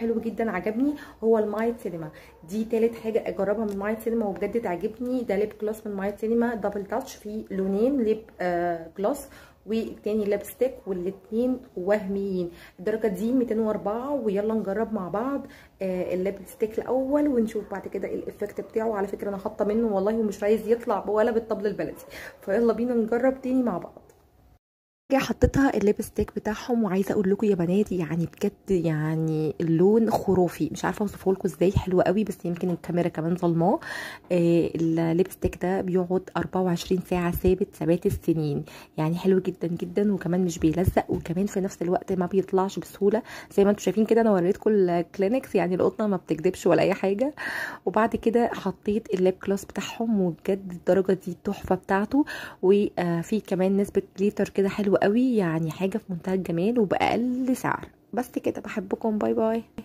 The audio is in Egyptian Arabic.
حلو جدا عجبني هو المايت سينما دي تالت حاجه اجربها من مايت سينما وبجد تعجبني ده ليب جلوس من مايت سينما دبل تاتش فيه لونين ليب آه جلوس والتاني لابستيك والاتنين وهميين الدرجه دي 204 ويلا نجرب مع بعض آه اللابستيك الاول ونشوف بعد كده ايه الايفكت بتاعه على فكره انا حاطه منه والله ومش عايز يطلع ولا بالطبل البلدي فيلا بينا نجرب تاني مع بعض حاجه حطيتها الليبستيك بتاعهم وعايزه اقول لكم يا بنات يعني بجد يعني اللون خرافي مش عارفه اوصفه لكم ازاي حلو قوي بس يمكن الكاميرا كمان ظلماه آه الليبستيك ده بيقعد 24 ساعه ثابت ثبات السنين يعني حلو جدا جدا وكمان مش بيلزق وكمان في نفس الوقت ما بيطلعش بسهوله زي ما انتم شايفين كده انا وريتكم الكلينكس يعني القطنه ما بتكدبش ولا اي حاجه وبعد كده حطيت الليب كلوس بتاعهم وبجد الدرجه دي التحفه بتاعته وفي كمان نسبه جليتر كده حلوه قوي يعني حاجه في منتهى الجمال وباقل سعر بس كده بحبكم باي باي